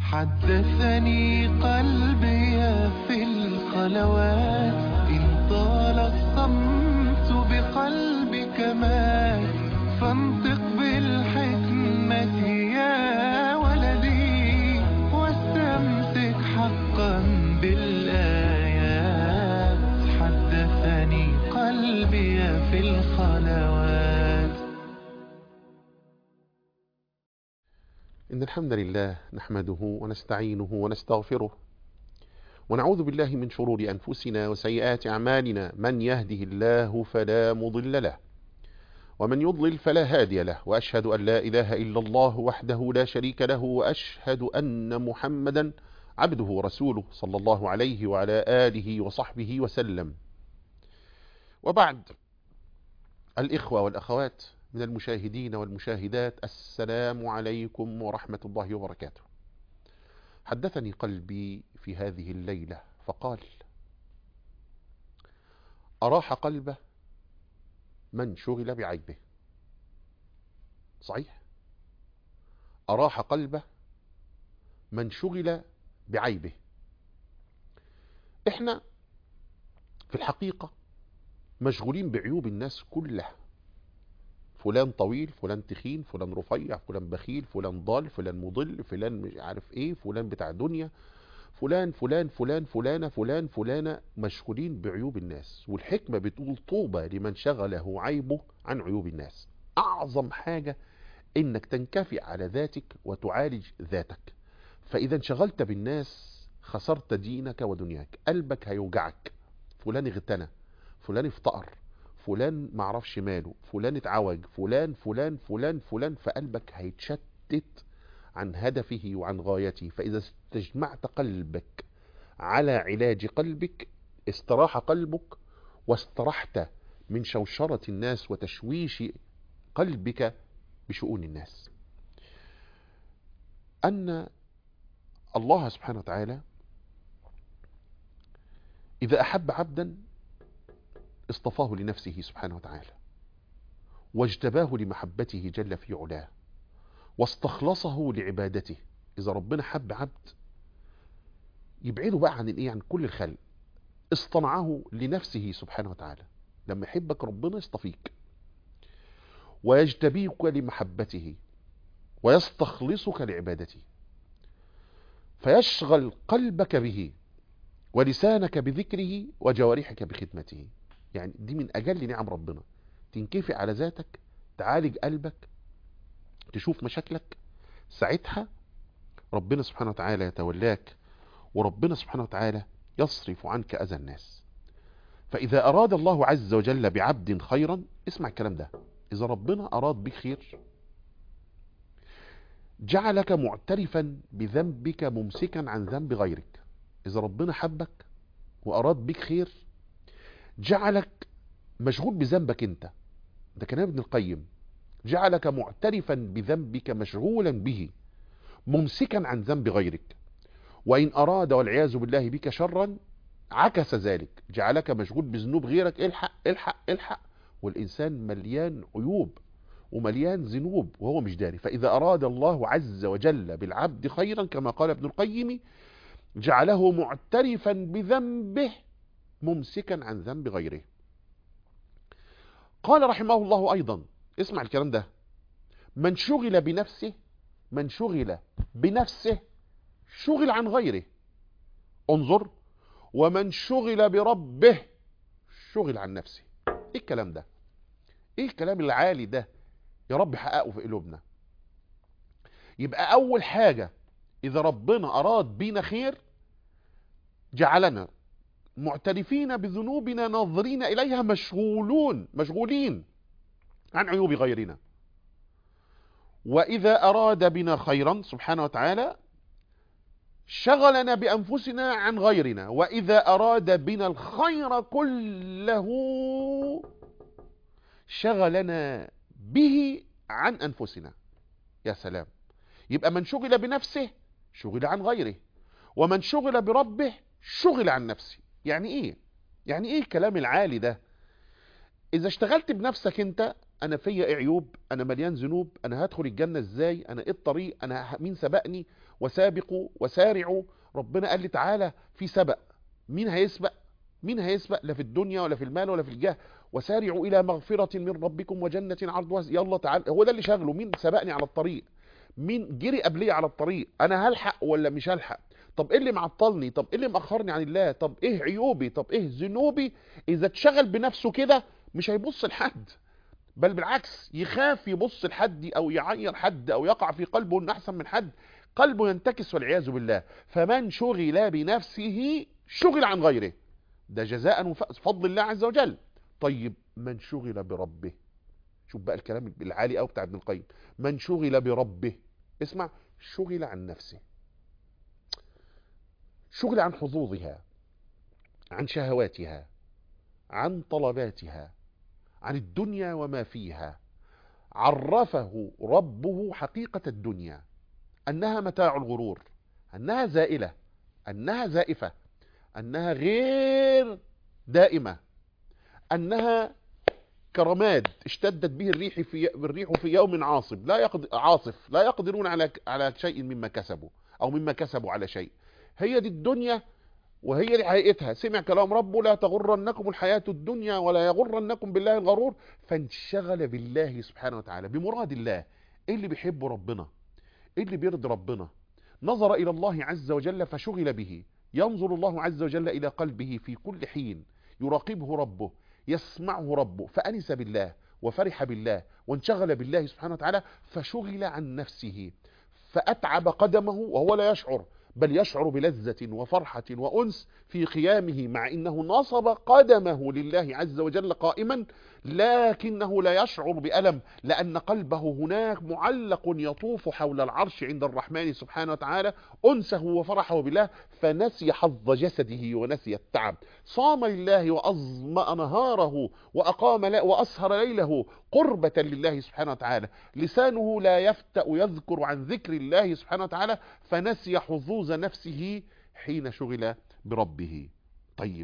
حدثني قلبي في الخلوات إن طال الصمت بقلبك مات فانطق بالحكمة يا ولدي واستمسك حقا بالآيات حدثني قلبي في الخلوات إن الحمد لله نحمده ونستعينه ونستغفره ونعوذ بالله من شرور أنفسنا وسيئات أعمالنا من يهده الله فلا مضل له ومن يضلل فلا هادي له وأشهد أن لا إله إلا الله وحده لا شريك له وأشهد أن محمدا عبده ورسوله صلى الله عليه وعلى آله وصحبه وسلم وبعد الإخوة والأخوات من المشاهدين والمشاهدات السلام عليكم ورحمة الله وبركاته حدثني قلبي في هذه الليلة فقال أراح قلبه من شغل بعيبه صحيح أراح قلبه من شغل بعيبه احنا في الحقيقة مشغولين بعيوب الناس كلها فلان طويل فلان تخين فلان رفيع فلان بخيل فلان ضال فلان مضل فلان مش عارف ايه فلان بتاع دنيا فلان فلان فلان فلانة فلان فلانة مشغولين بعيوب الناس والحكمة بتقول طوبى لمن شغله عيبه عن عيوب الناس أعظم حاجة إنك تنكفي على ذاتك وتعالج ذاتك فإذا انشغلت بالناس خسرت دينك ودنياك قلبك هيوجعك فلان اغتنى فلان افتقر فلان معرفش ماله فلان اتعوج فلان فلان فلان فلان فقلبك هيتشتت عن هدفه وعن غايته فإذا استجمعت قلبك على علاج قلبك استراح قلبك واسترحت من شوشرة الناس وتشويش قلبك بشؤون الناس أن الله سبحانه وتعالى إذا أحب عبدا اصطفاه لنفسه سبحانه وتعالى واجتباه لمحبته جل في علاه واستخلصه لعبادته إذا ربنا حب عبد يبعده بقى عن الايه عن كل الخلق اصطنعه لنفسه سبحانه وتعالى لما يحبك ربنا يصطفيك ويجتبيك لمحبته ويستخلصك لعبادته فيشغل قلبك به ولسانك بذكره وجوارحك بخدمته يعني دي من أجل نعم ربنا تنكفي على ذاتك تعالج قلبك تشوف مشاكلك ساعتها ربنا سبحانه وتعالى يتولاك وربنا سبحانه وتعالى يصرف عنك أذى الناس فإذا أراد الله عز وجل بعبد خيرا اسمع الكلام ده إذا ربنا أراد بك خير جعلك معترفا بذنبك ممسكا عن ذنب غيرك إذا ربنا حبك وأراد بك خير جعلك مشغول بذنبك انت ده كلام ابن القيم جعلك معترفا بذنبك مشغولا به ممسكا عن ذنب غيرك وإن أراد والعياذ بالله بك شرا عكس ذلك جعلك مشغول بذنوب غيرك الحق الحق الحق والإنسان مليان عيوب ومليان ذنوب وهو مش داري فإذا أراد الله عز وجل بالعبد خيرا كما قال ابن القيم جعله معترفا بذنبه ممسكا عن ذنب غيره قال رحمه الله أيضا اسمع الكلام ده من شغل بنفسه من شغل بنفسه شغل عن غيره انظر ومن شغل بربه شغل عن نفسه ايه الكلام ده ايه الكلام العالي ده يا رب حققه في قلوبنا يبقى اول حاجة اذا ربنا اراد بينا خير جعلنا معترفين بذنوبنا ناظرين إليها مشغولون مشغولين عن عيوب غيرنا وإذا أراد بنا خيرا سبحانه وتعالى شغلنا بأنفسنا عن غيرنا وإذا أراد بنا الخير كله شغلنا به عن أنفسنا يا سلام يبقى من شغل بنفسه شغل عن غيره ومن شغل بربه شغل عن نفسه يعني ايه يعني ايه الكلام العالي ده اذا اشتغلت بنفسك انت انا فيا ايه عيوب انا مليان ذنوب انا هدخل الجنة ازاي انا ايه الطريق انا ه- مين سبقني وسابقوا وسارعوا ربنا قال لي تعالى في سبق مين هيسبق مين هيسبق لا في الدنيا ولا في المال ولا في الجاه وسارعوا الى مغفرة من ربكم وجنة عرضها يلا تعالى هو ده اللي شغله مين سبقني على الطريق مين جري قبلي على الطريق انا هلحق ولا مش هلحق طب ايه اللي معطلني طب ايه اللي مأخرني عن الله طب ايه عيوبي طب ايه ذنوبي اذا اتشغل بنفسه كده مش هيبص لحد بل بالعكس يخاف يبص لحد او يعير حد او يقع في قلبه انه احسن من حد قلبه ينتكس والعياذ بالله فمن شغل بنفسه شغل عن غيره ده جزاء وفضل الله عز وجل طيب من شغل بربه شوف بقى الكلام العالي قوي بتاع ابن القيم من شغل بربه اسمع شغل عن نفسه شغل عن حظوظها عن شهواتها عن طلباتها عن الدنيا وما فيها عرفه ربه حقيقة الدنيا أنها متاع الغرور أنها زائلة أنها زائفة أنها غير دائمة أنها كرماد اشتدت به الريح في الريح في يوم عاصف لا يقدر عاصف لا يقدرون على على شيء مما كسبوا او مما كسبوا على شيء هي دي الدنيا وهي دي حقيقتها سمع كلام ربه لا تغرنكم الحياة الدنيا ولا يغرنكم بالله الغرور فانشغل بالله سبحانه وتعالى بمراد الله ايه اللي بيحبه ربنا ايه اللي بيرضي ربنا نظر الى الله عز وجل فشغل به ينظر الله عز وجل الى قلبه في كل حين يراقبه ربه يسمعه ربه فأنس بالله وفرح بالله وانشغل بالله سبحانه وتعالى فشغل عن نفسه فأتعب قدمه وهو لا يشعر بل يشعر بلذة وفرحة وأنس في قيامه مع إنه نصب قدمه لله عز وجل قائما لكنه لا يشعر بألم لأن قلبه هناك معلق يطوف حول العرش عند الرحمن سبحانه وتعالى أنسه وفرحه بالله فنسي حظ جسده ونسي التعب صام لله وأظمأ نهاره وأقام لا وأسهر ليله قربة لله سبحانه وتعالى لسانه لا يفتأ يذكر عن ذكر الله سبحانه وتعالى فنسي حظوظ نفسه حين شغل بربه طيب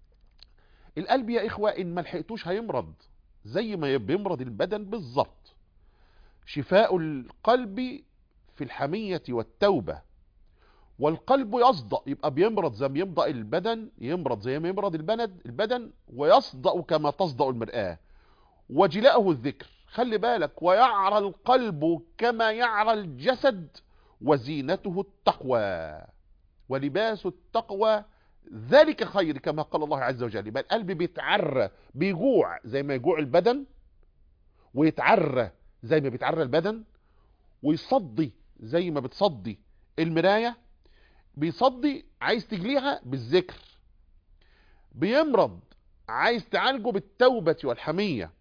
القلب يا إخوة إن ما لحقتوش هيمرض زي ما بيمرض البدن بالظبط شفاء القلب في الحمية والتوبة والقلب يصدأ يبقى بيمرض زي ما يمضأ البدن يمرض زي ما يمرض البدن البدن ويصدأ كما تصدأ المرآة وجلاءه الذكر خلي بالك ويعرى القلب كما يعرى الجسد وزينته التقوى ولباس التقوى ذلك خير كما قال الله عز وجل يبقى القلب بيتعرى بيجوع زي ما يجوع البدن ويتعرى زي ما بيتعرى البدن ويصدي زي ما بتصدي المراية بيصدي عايز تجليها بالذكر بيمرض عايز تعالجه بالتوبة والحمية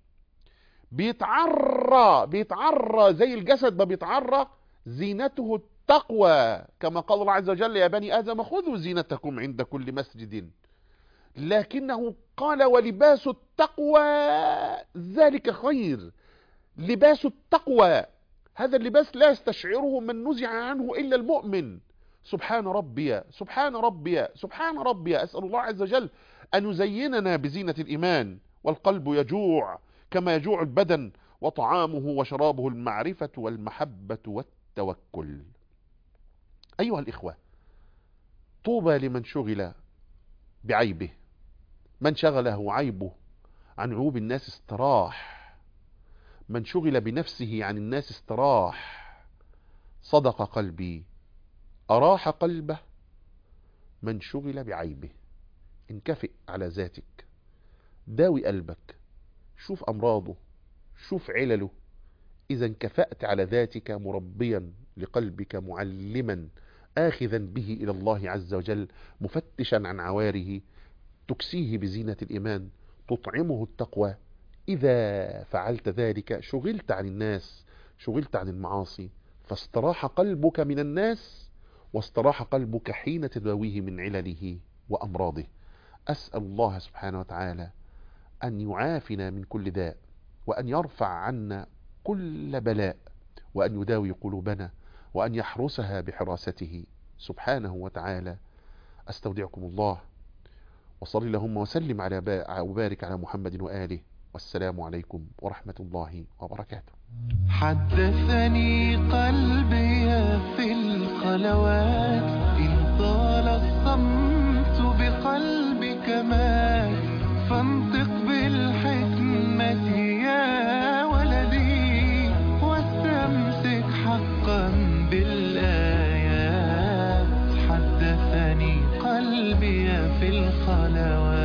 بيتعرى بيتعرى زي الجسد ما بيتعرى زينته التقوى كما قال الله عز وجل يا بني آدم خذوا زينتكم عند كل مسجد لكنه قال ولباس التقوى ذلك خير لباس التقوى هذا اللباس لا يستشعره من نزع عنه إلا المؤمن سبحان ربي سبحان ربي سبحان ربي أسأل الله عز وجل أن يزيننا بزينة الإيمان والقلب يجوع كما يجوع البدن وطعامه وشرابه المعرفة والمحبة والتوكل أيها الإخوة طوبى لمن شغل بعيبه من شغله عيبه عن عيوب الناس استراح من شغل بنفسه عن الناس استراح صدق قلبي أراح قلبه من شغل بعيبه انكفئ على ذاتك داوي قلبك شوف أمراضه شوف علله إذا انكفأت على ذاتك مربيا لقلبك معلما آخذا به إلى الله عز وجل مفتشا عن عواره تكسيه بزينة الإيمان تطعمه التقوى إذا فعلت ذلك شغلت عن الناس شغلت عن المعاصي فاستراح قلبك من الناس واستراح قلبك حين تداويه من علله وأمراضه أسأل الله سبحانه وتعالى أن يعافنا من كل داء وأن يرفع عنا كل بلاء وأن يداوي قلوبنا وأن يحرسها بحراسته سبحانه وتعالى أستودعكم الله وصل اللهم وسلم على وبارك على محمد وآله والسلام عليكم ورحمة الله وبركاته حدثني قلبي في القلب الخلوات إن طال الصمت بقلبك مات فانطق بالحكمة يا ولدي واستمسك حقا بالآيات حدثني قلبي في الخلوات